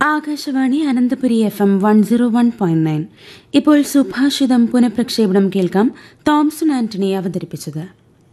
Akashvani Ananthapuri F M one zero one point nine ഇപ്പോൾ സുഭാഷിതം പുനഃപ്രക്ഷേപണം കേൾക്കാം തോംസൺ ആന്റണി അവതരിപ്പിച്ചത്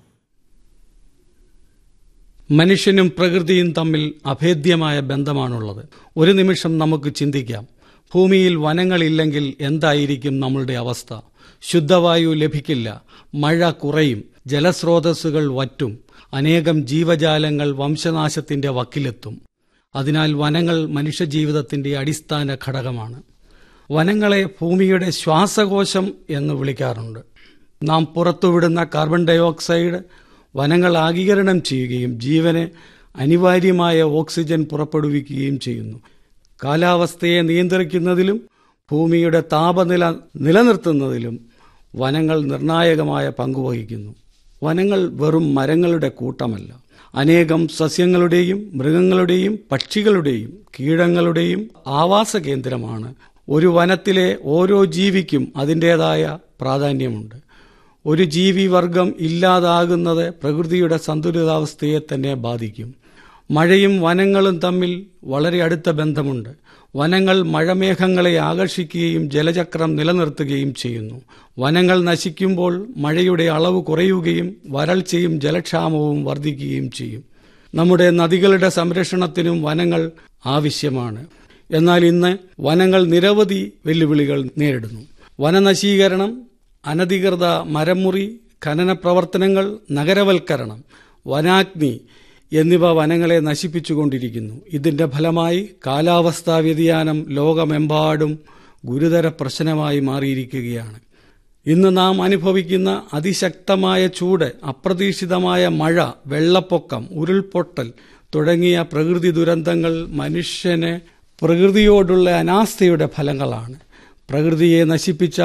മനുഷ്യനും പ്രകൃതിയും തമ്മിൽ അഭേദ്യമായ ബന്ധമാണുള്ളത് ഒരു നിമിഷം നമുക്ക് ചിന്തിക്കാം ഭൂമിയിൽ വനങ്ങളില്ലെങ്കിൽ എന്തായിരിക്കും നമ്മളുടെ അവസ്ഥ ശുദ്ധവായു ലഭിക്കില്ല മഴ കുറയും ജലസ്രോതസ്സുകൾ വറ്റും അനേകം ജീവജാലങ്ങൾ വംശനാശത്തിന്റെ വക്കിലെത്തും അതിനാൽ വനങ്ങൾ മനുഷ്യജീവിതത്തിന്റെ അടിസ്ഥാന ഘടകമാണ് വനങ്ങളെ ഭൂമിയുടെ ശ്വാസകോശം എന്ന് വിളിക്കാറുണ്ട് നാം പുറത്തുവിടുന്ന കാർബൺ ഡയോക്സൈഡ് വനങ്ങൾ ആഗീകരണം ചെയ്യുകയും ജീവന് അനിവാര്യമായ ഓക്സിജൻ പുറപ്പെടുവിക്കുകയും ചെയ്യുന്നു കാലാവസ്ഥയെ നിയന്ത്രിക്കുന്നതിലും ഭൂമിയുടെ താപനില നിലനിർത്തുന്നതിലും വനങ്ങൾ നിർണായകമായ പങ്കുവഹിക്കുന്നു വനങ്ങൾ വെറും മരങ്ങളുടെ കൂട്ടമല്ല അനേകം സസ്യങ്ങളുടെയും മൃഗങ്ങളുടെയും പക്ഷികളുടെയും കീടങ്ങളുടെയും ആവാസ കേന്ദ്രമാണ് ഒരു വനത്തിലെ ഓരോ ജീവിക്കും അതിൻ്റെതായ പ്രാധാന്യമുണ്ട് ഒരു ജീവിവർഗം ഇല്ലാതാകുന്നത് പ്രകൃതിയുടെ സന്തുലിതാവസ്ഥയെ തന്നെ ബാധിക്കും മഴയും വനങ്ങളും തമ്മിൽ വളരെ അടുത്ത ബന്ധമുണ്ട് വനങ്ങൾ മഴമേഘങ്ങളെ ആകർഷിക്കുകയും ജലചക്രം നിലനിർത്തുകയും ചെയ്യുന്നു വനങ്ങൾ നശിക്കുമ്പോൾ മഴയുടെ അളവ് കുറയുകയും വരൾച്ചയും ജലക്ഷാമവും വർദ്ധിക്കുകയും ചെയ്യും നമ്മുടെ നദികളുടെ സംരക്ഷണത്തിനും വനങ്ങൾ ആവശ്യമാണ് എന്നാൽ ഇന്ന് വനങ്ങൾ നിരവധി വെല്ലുവിളികൾ നേരിടുന്നു വനനശീകരണം അനധികൃത മരമുറി ഖനന പ്രവർത്തനങ്ങൾ നഗരവൽക്കരണം വനാഗ്നി എന്നിവ വനങ്ങളെ നശിപ്പിച്ചുകൊണ്ടിരിക്കുന്നു ഇതിന്റെ ഫലമായി കാലാവസ്ഥാ വ്യതിയാനം ലോകമെമ്പാടും ഗുരുതര പ്രശ്നമായി മാറിയിരിക്കുകയാണ് ഇന്ന് നാം അനുഭവിക്കുന്ന അതിശക്തമായ ചൂട് അപ്രതീക്ഷിതമായ മഴ വെള്ളപ്പൊക്കം ഉരുൾപൊട്ടൽ തുടങ്ങിയ പ്രകൃതി ദുരന്തങ്ങൾ മനുഷ്യന് പ്രകൃതിയോടുള്ള അനാസ്ഥയുടെ ഫലങ്ങളാണ് പ്രകൃതിയെ നശിപ്പിച്ച